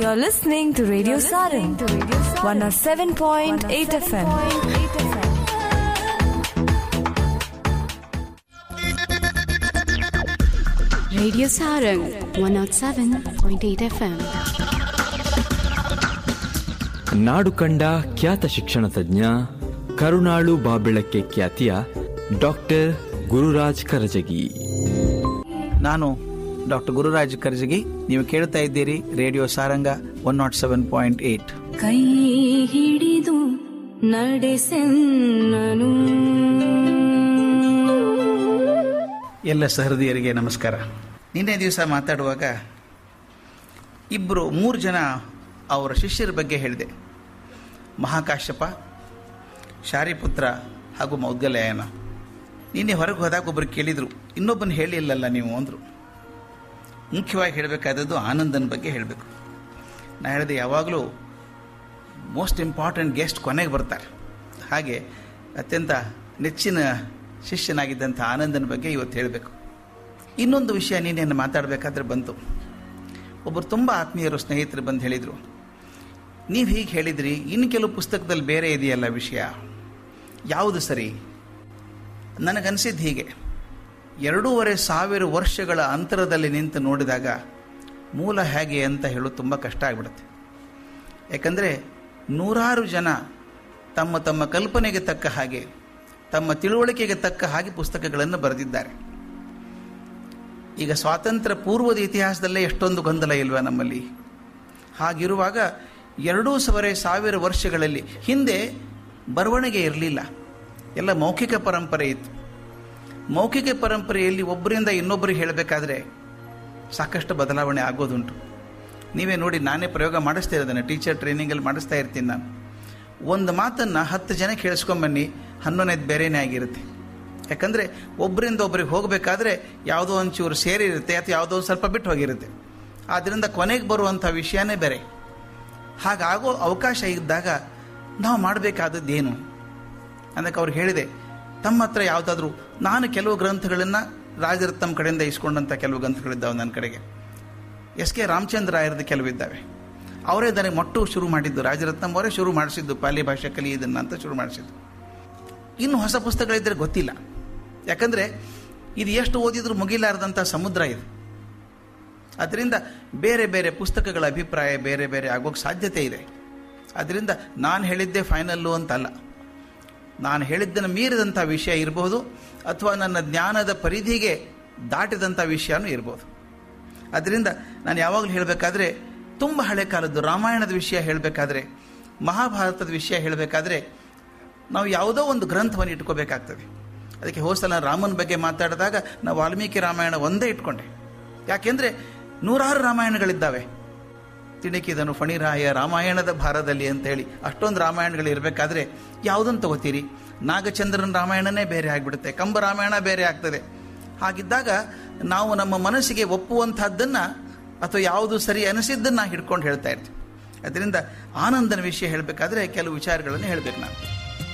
You're listening to Radio Sarin, 107.8 FM. Radio Sarang 107.8 FM. ನಾಡು ಕಂಡ ಖ್ಯಾತ ಶಿಕ್ಷಣ ತಜ್ಞ ಕರುಣಾಳು ಬಾಬೆಳಕ್ಕೆ ಖ್ಯಾತಿಯ ಡಾಕ್ಟರ್ ಗುರುರಾಜ್ ಕರಜಗಿ ನಾನು ಡಾಕ್ಟರ್ ಗುರುರಾಜ್ ಕರ್ಜಗಿ ನೀವು ಕೇಳ್ತಾ ಇದ್ದೀರಿ radio Saranga one nought seven point eight ಕೈ ಹಿಡಿದು ನಡೆಸೆನ್ನನು ಎಲ್ಲ ಸಹೃದಯರಿಗೆ ನಮಸ್ಕಾರ ನಿನ್ನೆ ದಿವಸ ಮಾತಾಡುವಾಗ ಇಬ್ಬರು ಮೂರು ಜನ ಅವರ ಶಿಷ್ಯರ ಬಗ್ಗೆ ಹೇಳಿದೆ ಮಹಾಕಾಶ್ಯಪ ಶಾರಿಪುತ್ರ ಹಾಗೂ ಮೌದ್ಗಲಯನ ನಿನ್ನೆ ಹೊರಗೆ ಹೋದಾಗ ಒಬ್ಬರು ಕೇಳಿದರು ಇನ್ನೊಬ್ಬನ ಹೇಳಿಲ್ಲಲ್ಲ ನೀವು ಅಂದರು ಮುಖ್ಯವಾಗಿ ಹೇಳಬೇಕಾದದ್ದು ಆನಂದನ ಬಗ್ಗೆ ಹೇಳಬೇಕು ನಾ ಹೇಳಿದೆ ಯಾವಾಗಲೂ ಮೋಸ್ಟ್ ಇಂಪಾರ್ಟೆಂಟ್ ಗೆಸ್ಟ್ ಕೊನೆಗೆ ಬರ್ತಾರೆ ಹಾಗೆ ಅತ್ಯಂತ ನೆಚ್ಚಿನ ಶಿಷ್ಯನಾಗಿದ್ದಂಥ ಆನಂದನ ಬಗ್ಗೆ ಇವತ್ತು ಹೇಳಬೇಕು ಇನ್ನೊಂದು ವಿಷಯ ನೀನೇನು ಮಾತಾಡಬೇಕಾದ್ರೆ ಬಂತು ಒಬ್ಬರು ತುಂಬ ಆತ್ಮೀಯರು ಸ್ನೇಹಿತರು ಬಂದು ಹೇಳಿದರು ನೀವು ಹೀಗೆ ಹೇಳಿದ್ರಿ ಇನ್ನು ಕೆಲವು ಪುಸ್ತಕದಲ್ಲಿ ಬೇರೆ ಇದೆಯಲ್ಲ ವಿಷಯ ಯಾವುದು ಸರಿ ನನಗನ್ಸಿದ್ದು ಹೀಗೆ ಎರಡೂವರೆ ಸಾವಿರ ವರ್ಷಗಳ ಅಂತರದಲ್ಲಿ ನಿಂತು ನೋಡಿದಾಗ ಮೂಲ ಹೇಗೆ ಅಂತ ಹೇಳೋದು ತುಂಬ ಕಷ್ಟ ಆಗಿಬಿಡುತ್ತೆ ಯಾಕಂದರೆ ನೂರಾರು ಜನ ತಮ್ಮ ತಮ್ಮ ಕಲ್ಪನೆಗೆ ತಕ್ಕ ಹಾಗೆ ತಮ್ಮ ತಿಳುವಳಿಕೆಗೆ ತಕ್ಕ ಹಾಗೆ ಪುಸ್ತಕಗಳನ್ನು ಬರೆದಿದ್ದಾರೆ ಈಗ ಸ್ವಾತಂತ್ರ್ಯ ಪೂರ್ವದ ಇತಿಹಾಸದಲ್ಲೇ ಎಷ್ಟೊಂದು ಗೊಂದಲ ಇಲ್ವಾ ನಮ್ಮಲ್ಲಿ ಹಾಗಿರುವಾಗ ಎರಡೂ ಸಾವಿರ ಸಾವಿರ ವರ್ಷಗಳಲ್ಲಿ ಹಿಂದೆ ಬರವಣಿಗೆ ಇರಲಿಲ್ಲ ಎಲ್ಲ ಮೌಖಿಕ ಪರಂಪರೆ ಇತ್ತು ಮೌಖಿಕ ಪರಂಪರೆಯಲ್ಲಿ ಒಬ್ಬರಿಂದ ಇನ್ನೊಬ್ಬರಿಗೆ ಹೇಳಬೇಕಾದ್ರೆ ಸಾಕಷ್ಟು ಬದಲಾವಣೆ ಆಗೋದುಂಟು ನೀವೇ ನೋಡಿ ನಾನೇ ಪ್ರಯೋಗ ಮಾಡಿಸ್ತಾ ಇರೋದನ್ನು ಟೀಚರ್ ಟ್ರೈನಿಂಗಲ್ಲಿ ಮಾಡಿಸ್ತಾ ಇರ್ತೀನಿ ನಾನು ಒಂದು ಮಾತನ್ನು ಹತ್ತು ಜನ ಕೇಳಿಸ್ಕೊಂಬನ್ನಿ ಹನ್ನೊಂದನೇದು ಬೇರೆನೇ ಆಗಿರುತ್ತೆ ಯಾಕಂದರೆ ಒಬ್ಬರಿಂದ ಒಬ್ಬರಿಗೆ ಹೋಗಬೇಕಾದ್ರೆ ಯಾವುದೋ ಒಂಚೂರು ಸೇರಿರುತ್ತೆ ಅಥವಾ ಯಾವುದೋ ಒಂದು ಸ್ವಲ್ಪ ಬಿಟ್ಟು ಹೋಗಿರುತ್ತೆ ಆದ್ದರಿಂದ ಕೊನೆಗೆ ಬರುವಂಥ ವಿಷಯನೇ ಬೇರೆ ಹಾಗಾಗೋ ಅವಕಾಶ ಇದ್ದಾಗ ನಾವು ಮಾಡಬೇಕಾದದ್ದು ಏನು ಅದಕ್ಕೆ ಅವ್ರಿಗೆ ಹೇಳಿದೆ ತಮ್ಮ ಹತ್ರ ಯಾವುದಾದ್ರೂ ನಾನು ಕೆಲವು ಗ್ರಂಥಗಳನ್ನು ರಾಜರತ್ನಂ ಕಡೆಯಿಂದ ಇಸ್ಕೊಂಡಂಥ ಕೆಲವು ಗ್ರಂಥಗಳಿದ್ದಾವೆ ನನ್ನ ಕಡೆಗೆ ಎಸ್ ಕೆ ರಾಮಚಂದ್ರ ರಾಯರದ್ದು ಕೆಲವಿದ್ದಾವೆ ಅವರೇ ನನಗೆ ಮೊಟ್ಟು ಶುರು ಮಾಡಿದ್ದು ರಾಜರತ್ನಂ ಅವರೇ ಶುರು ಮಾಡಿಸಿದ್ದು ಪಾಲಿ ಭಾಷೆ ಕಲಿ ಇದನ್ನು ಅಂತ ಶುರು ಮಾಡಿಸಿದ್ದು ಇನ್ನು ಹೊಸ ಪುಸ್ತಕಗಳಿದ್ದರೆ ಗೊತ್ತಿಲ್ಲ ಯಾಕಂದರೆ ಇದು ಎಷ್ಟು ಓದಿದ್ರೂ ಮುಗಿಲಾರದಂಥ ಸಮುದ್ರ ಇದು ಅದರಿಂದ ಬೇರೆ ಬೇರೆ ಪುಸ್ತಕಗಳ ಅಭಿಪ್ರಾಯ ಬೇರೆ ಬೇರೆ ಆಗೋಕ್ಕೆ ಸಾಧ್ಯತೆ ಇದೆ ಅದರಿಂದ ನಾನು ಹೇಳಿದ್ದೇ ಫೈನಲ್ಲು ಅಂತಲ್ಲ ನಾನು ಹೇಳಿದ್ದನ್ನು ಮೀರಿದಂಥ ವಿಷಯ ಇರಬಹುದು ಅಥವಾ ನನ್ನ ಜ್ಞಾನದ ಪರಿಧಿಗೆ ದಾಟಿದಂಥ ವಿಷಯನೂ ಇರ್ಬೋದು ಅದರಿಂದ ನಾನು ಯಾವಾಗಲೂ ಹೇಳಬೇಕಾದ್ರೆ ತುಂಬ ಹಳೆ ಕಾಲದ್ದು ರಾಮಾಯಣದ ವಿಷಯ ಹೇಳಬೇಕಾದ್ರೆ ಮಹಾಭಾರತದ ವಿಷಯ ಹೇಳಬೇಕಾದ್ರೆ ನಾವು ಯಾವುದೋ ಒಂದು ಗ್ರಂಥವನ್ನು ಇಟ್ಕೋಬೇಕಾಗ್ತದೆ ಅದಕ್ಕೆ ಹೋಸಲ ರಾಮನ ಬಗ್ಗೆ ಮಾತಾಡಿದಾಗ ನಾವು ವಾಲ್ಮೀಕಿ ರಾಮಾಯಣ ಒಂದೇ ಇಟ್ಕೊಂಡೆ ಯಾಕೆಂದರೆ ನೂರಾರು ರಾಮಾಯಣಗಳಿದ್ದಾವೆ ತಿಣಕಿದನು ಫಣಿರಾಯ ರಾಮಾಯಣದ ಭಾರದಲ್ಲಿ ಅಂತೇಳಿ ಅಷ್ಟೊಂದು ರಾಮಾಯಣಗಳು ಇರಬೇಕಾದ್ರೆ ಯಾವುದನ್ನು ತಗೋತೀರಿ ನಾಗಚಂದ್ರನ ರಾಮಾಯಣನೇ ಬೇರೆ ಆಗಿಬಿಡುತ್ತೆ ಕಂಬ ರಾಮಾಯಣ ಬೇರೆ ಆಗ್ತದೆ ಹಾಗಿದ್ದಾಗ ನಾವು ನಮ್ಮ ಮನಸ್ಸಿಗೆ ಒಪ್ಪುವಂಥದ್ದನ್ನು ಅಥವಾ ಯಾವುದು ಸರಿ ಅನಿಸಿದ್ದನ್ನು ಹಿಡ್ಕೊಂಡು ಹೇಳ್ತಾ ಇರ್ತೀವಿ ಅದರಿಂದ ಆನಂದನ ವಿಷಯ ಹೇಳಬೇಕಾದ್ರೆ ಕೆಲವು ವಿಚಾರಗಳನ್ನು ಹೇಳಬೇಕು ನಾನು